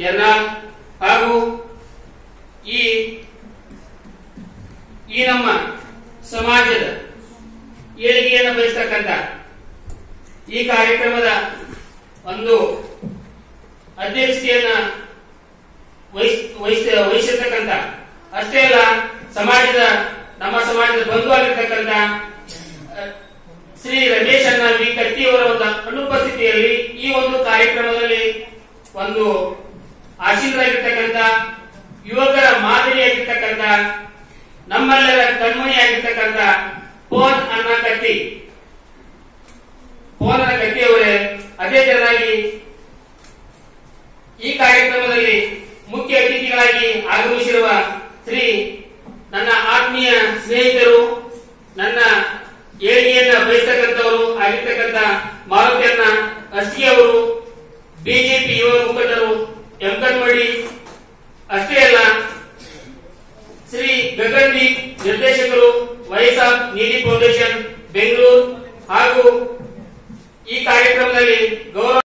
ಯರ್ನಾಳ್ ಹಾಗೂ ಈ ಈ ನಮ್ಮ ಸಮಾಜದ ಏಳಿಗೆಯನ್ನು ಬಯಸ್ತಕ್ಕಂಥ ಈ ಕಾರ್ಯಕ್ರಮದ ಒಂದು ಅಧ್ಯಕ್ಷತೆಯನ್ನ ವಹಿಸ್ ವಹಿಸ- ವಹಿಸಿರ್ತಕ್ಕಂಥ ಅಷ್ಟೇ ಅಲ್ಲ ಸಮಾಜದ ನಮ್ಮ ಸಮಾಜದ ಬಂಧುವಾಗಿರ್ತಕ್ಕಂಥ ಅಹ್, ಶ್ರೀ ರಮೇಶ್ ಅಣ್ಣ ವಿ ಕತ್ತಿಯವರ ಒಂದು ಅನುಪಸ್ಥಿತಿಯಲ್ಲಿ ಈ ಒಂದು ಕಾರ್ಯಕ್ರಮದಲ್ಲಿ ಒಂದು ಆಶೀರ್ವಾದಿರ್ತಕ್ಕಂಥ ಯುವಕರ ಮಾದರಿಯಾಗಿರ್ತಕ್ಕಂಥ ನಮ್ಮೆಲ್ಲರ ಕಣ್ಮಣಿಯಾಗಿರ್ತಕ್ಕಂಥ ಫೋನ್ ಅನ್ನ ಕತ್ತಿ ಫೋನ್ ಅನ್ನ ಕತ್ತಿಯವರೇ ಅದೇ ತರನಾಗಿ ಈ ಕಾರ್ಯಕ್ರಮದಲ್ಲಿ ಮುಖ್ಯ ಅತಿಥಿಗಳಾಗಿ ಆಗಮಿಸಿರುವ ಶ್ರೀ ನನ್ನ ಆತ್ಮೀಯ ಸ್ನೇಹಿತರು ನನ್ನ ಏಳಿಗೆಯನ್ನ ಬಯಸ್ತಕ್ಕಂಥವರು ಆಗಿರ್ತಕ್ಕಂಥ ಮಾರುತಿಯನ್ನ ಅಸ್ಟಿ ಅವರು ಬಿಜೆಪಿ ಯುವ ಮುಖಂಡರು ಎಂ ಕನ್ಮಡಿ ಅಷ್ಟೇ ಅಲ್ಲ ಶ್ರೀ ಗಗನ್ದೀಪ್ ನಿರ್ದೇಶಕರು ವೈಎಸ್ಆರ್ ನೀತಿ ಫೌಂಡೇಶನ್ ಬೆಂಗಳೂರು ಹಾಗೂ ಈ ಕಾರ್ಯಕ್ರಮದಲ್ಲಿ ಗೌರವ